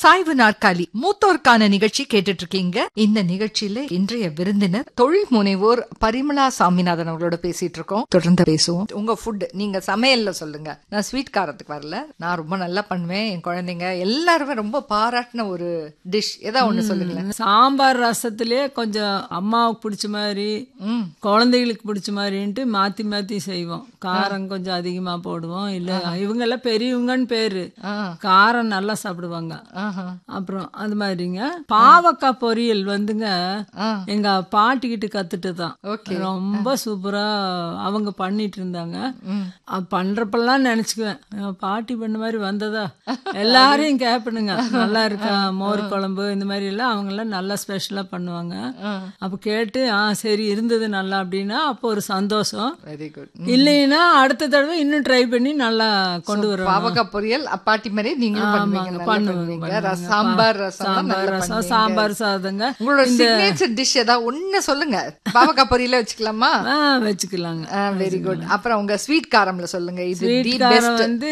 சாய்வு நாற்காலி மூத்தோருக்கான நிகழ்ச்சி கேட்டுட்டு இருக்கீங்க இந்த நிகழ்ச்சியில இன்றைய விருந்தினர் தொழில் முனைவோர் பரிமளா சாமிநாதன் அவர்களோட பேசிட்டு இருக்கோம் தொடர்ந்து பேசுவோம் உங்க ஃபுட் நீங்க சமையல்ல சொல்லுங்க நான் ஸ்வீட் காரத்துக்கு வரல நான் ரொம்ப நல்லா பண்ணுவேன் என் குழந்தைங்க எல்லாருமே ரொம்ப பாராட்டின ஒரு டிஷ் ஏதாவது ஒண்ணு சொல்லுங்களேன் சாம்பார் ரசத்திலே கொஞ்சம் அம்மாவுக்கு பிடிச்ச மாதிரி ம். குழந்தைகளுக்கு பிடிச்ச மாதிரின்ட்டு மாத்தி மாத்தி செய்வோம் காரம் கொஞ்சம் அதிகமா போடுவோம் இல்ல இவங்க எல்லாம் பெரியவங்கன்னு பேரு ஆ. காரம் நல்லா சாப்பிடுவாங்க ஆஹா. அப்புறம் அது மாதிரிங்க பாவக்காய் பொரியல் வந்துங்க ஆ. எங்க பாட்டி கிட்ட கத்துட்டு தான் Okay. ரொம்ப சூப்பரா அவங்க பண்ணிட்டு இருந்தாங்க ம். அது பண்றப்பெல்லாம் நினைச்சுக்குவேன் அஹ் பாட்டி பண்ண மாதிரி வந்ததா எல்லாரையும் கேட்பணுங்க நல்லா இருக்கா மோர் குழம்பு இந்த மாதிரி எல்லாம் அவங்க எல்லாம் நல்லா ஸ்பெஷலா பண்ணுவாங்க ஆ. அப்ப கேட்டு ஆ சரி இருந்தது நல்லா அப்படின்னா அப்போ ஒரு சந்தோஷம் வெரி குட் இல்லைன்னா அடுத்த தடவை இன்னும் ட்ரை பண்ணி நல்லா கொண்டு வருவாங்க பாவக்காய் பொரியல் அப்பாட்டி மாதிரி நீங்களும் பண்ணுவீங்க நல்லா பண்ணுவேன், பண்ணுவீங்க ரசம், சாம்பார் ரசம் தான் சாம்பார் நல்லா ரசம் பண்ணுவீங்க. சாம்பார் சாதங்க உங்களோட சிக்னேச்சர் டிஷ் ஏதாவது ஒண்ணு சொல்லுங்க பாவக்காய் பொரியல வச்சுக்கலாமா ஆ வச்சுக்கலாங்க வெரி குட் அப்புறம் உங்க ஸ்வீட் காரம்ல சொல்லுங்க இது தி ஸ்வீட் காரம் பெஸ்ட் வந்து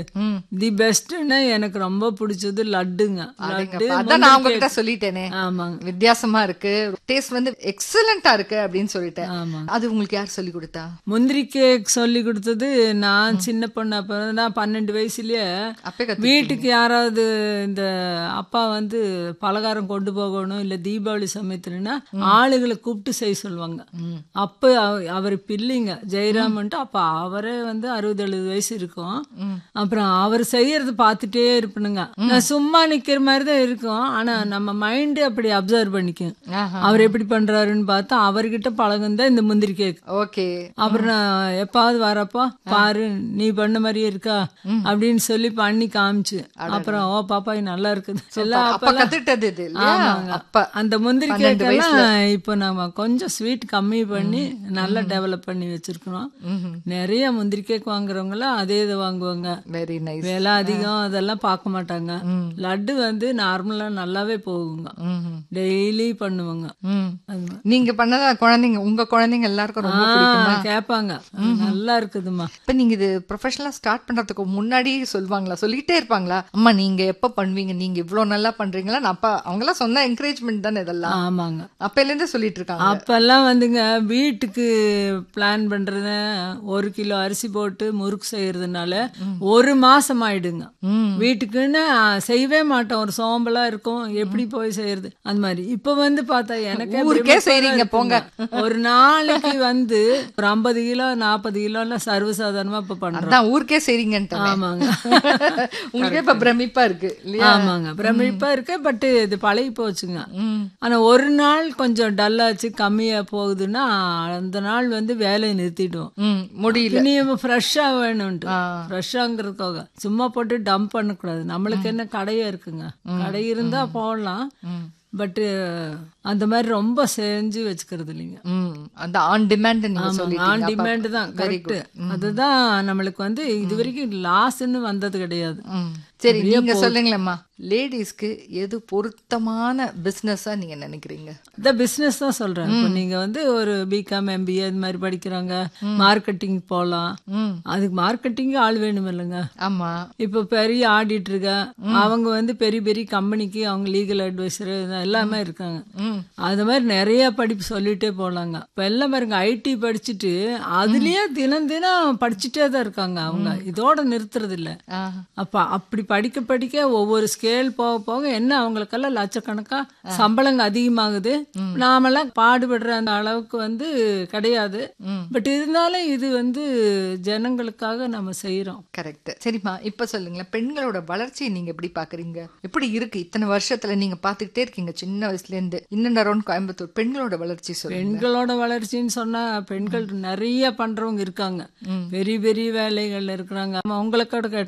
தி பெஸ்ட்னா எனக்கு ரொம்ப பிடிச்சது லட்டுங்க லட்டு அதான் நான் உங்ககிட்ட சொல்லிட்டேனே ஆமாங்க வித்தியாசமா இருக்கு டேஸ்ட் வந்து எக்ஸலண்டா இருக்கு அப்படின்னு சொல்லிட்டேன் ஆமாங்க அது உங்களுக்கு யார் சொல்லி கொடுத்தா முந்திரி கேக் சொல்லி கொடுத்தது நான் சின்ன பொண்ணு அப்ப நான் பன்னெண்டு வயசுலயே அப்பே கத்து வீட்டுக்கு யாராவது இந்த அப்பா வந்து பலகாரம் கொண்டு போகணும் இல்ல தீபாவளி சமயத்துலன்னா ஆளுகளை கூப்பிட்டு செய்ய சொல்லுவாங்க அப்ப அவ- அவர் பில்லிங்க ஜெயராமன்ட்டு அப்ப அவரே வந்து அறுபது எழுபது வயசு இருக்கும் அப்புறம் அவர் செய்யறது பார்த்துட்டே இருப்பணுங்க நான் சும்மா நிக்கிற மாதிரி தான் இருக்கும் ஆனா நம்ம மைண்ட் அப்படி அப்சர்வ் பண்ணிக்கும் ஆஹா. அவர் எப்படி பண்றாருன்னு பார்த்தா அவர்கிட்ட பழகுந்தான் இந்த முந்திரி கேக் ஓகே அப்புறம் நான் எப்பாவது வரப்போ பாரு நீ பண்ண மாதிரியே இருக்கா அப்படின்னு சொல்லி பண்ணி காமிச்சு அப்புறம் ஓ பாப்பா இது நல்லா இருக்குது எல்லாம் அப்ப அப்பெல்லாம் கத்துக்கிட்டது இது இல்லையா ஆமாங்க. அப்ப அந்த முந்திரி பன்னெண்டு கேக்கெல்லாம் இப்போ நம்ம கொஞ்சம் ஸ்வீட் கம்மி பண்ணி நல்லா டெவலப் பண்ணி வச்சிருக்கிறோம் நிறைய முந்திரி கேக் வாங்குறவங்க எல்லாம் அதே இதை வாங்குவாங்க வெரி நைஸ் விலை அதிகம் அதெல்லாம் பார்க்க மாட்டாங்க லட்டு வந்து நார்மலா நல்லாவே போகுங்க டெய்லி பண்ணுவாங்க அது மாதிரி. நீங்க பண்ணதா குழந்தைங்க உங்க குழந்தைங்க எல்லாருக்கும் ரொம்ப பிடிக்குமா ஆ, கேட்பாங்க நல்லா இருக்குதுமா இப்ப நீங்க இது ப்ரொஃபஷனலா ஸ்டார்ட் பண்றதுக்கு முன்னாடி சொல்லுவாங்களா சொல்லிட்டே இருப்பாங்களா அம்மா நீங்க எப்ப பண்ணுவீங்க நீங்க இவ்வளவு நல்லா பண்றீங்களா நான் அப்பா அவங்க எல்லாம் சொன்ன என்கரேஜ்மெண்ட் தானே இதெல்லாம் ஆமாங்க அப்பையில இருந்தே சொல்லிட்டு இருக்காங்க அப்பெல்லாம் வந்துங்க வீட்டுக்கு பிளான் பண்றது ஒரு கிலோ அரிசி போட்டு முறுக்கு செய்யறதுனால ஒரு மாசம் ஆயிடுங்க வீட்டுக்குன்னு ஆ, செய்யவே மாட்டோம் ஒரு சோம்பலா இருக்கும் எப்படி போய் செய்யறது அந்த மாதிரி இப்ப வந்து பார்த்தா எனக்கு ஊருக்கே செய்றீங்க, போங்க. ஒரு நாளைக்கு வந்து ஒரு ஐம்பது கிலோ நாற்பது கிலோ எல்லாம் சர்வசாதாரணமா இப்ப பண்றோம் அதான் ஊருக்கே செய்றீங்கன்ட்டு ஆமாங்க உங்களுக்கே இப்ப பிரமிப்பா இருக்கு இல்லையா ஆமாங்க பிரமிப்பா இருக்கு பட் இது பழகி போச்சுங்க ஆனா ஒரு நாள் கொஞ்சம் டல்லாச்சு கம்மியா போகுதுன்னா அந்த நாள் வந்து வேலையை நிறுத்திடுவோம் ம், முடியல இனி ஃப்ரெஷ்ஷா வேணும்ட்டு ஃப்ரெஷ்ஷாங்கிறதுக்காக சும்மா போட்டு டம்ப் பண்ணக்கூடாது நம்மளுக்கு என்ன கடையா இருக்குங்க கடை இருந்தா போடலாம் பட் அந்த மாதிரி ரொம்ப செஞ்சு வச்சுக்கிறது இல்லைங்க ம், அந்த ஆன் டிமாண்ட் நீங்க ஆன் சொல்லிட்டீங்க டிமாண்ட் தான் கரெக்ட் அதுதான் நம்மளுக்கு வந்து இது வரைக்கும் லாஸ்ன்னு வந்தது கிடையாது ம். சரி நீங்க சொல்லுங்களேம்மா லேடிஸ்க்கு எது பொருத்தமான பிசினஸா நீங்க நினைக்கிறீங்க இந்த பிசினஸ் தான் சொல்றேன் இப்போ நீங்க வந்து ஒரு பிகாம் எம்பிஏ இது மாதிரி படிக்கிறாங்க மார்க்கெட்டிங் போகலாம் ம். அதுக்கு மார்க்கெட்டிங் ஆள் வேணும் இல்லைங்க ஆமா இப்போ பெரிய ஆடிட்டருங்க அவங்க வந்து பெரிய பெரிய கம்பெனிக்கு அவங்க லீகல் அட்வைசர் எல்லாமே இருக்காங்க ம். அது மாதிரி நிறைய படிப்பு சொல்லிட்டே போலாங்க இப்ப எல்லாம் பாருங்க ஐடி படிச்சுட்டு அதுலயே தினம் தினம் படிச்சுட்டே தான் இருக்காங்க அவங்க இதோட நிறுத்துறது இல்ல ஆ. அப்ப அப்படி படிக்க படிக்க ஒவ்வொரு ஸ்கேல் போக போக என்ன அவங்களுக்கெல்லாம் லட்சக்கணக்கா சம்பளங்க அதிகமாகுது நாமெல்லாம் பாடுபடுற அந்த அளவுக்கு வந்து கிடையாது பட் இருந்தாலும் இது வந்து ஜனங்களுக்காக நம்ம செய்யறோம் கரெக்ட் சரிம்மா இப்ப சொல்லுங்களேன் பெண்களோட வளர்ச்சியை நீங்க எப்படி பாக்குறீங்க எப்படி இருக்கு இத்தனை வருஷத்துல நீங்க பாத்துக்கிட்டே இருக்கீங்க சின்ன வயசுல இருந்து இன்னும் அரௌண்ட் கோயம்புத்தூர் பெண்களோட வளர்ச்சி சொல்லுங்க பெண்களோட வளர்ச்சின்னு சொன்னா பெண்கள் நிறைய பண்றவங்க இருக்காங்க பெரிய பெரிய வேலைகள்ல இருக்கிறாங்க உங்களை கூட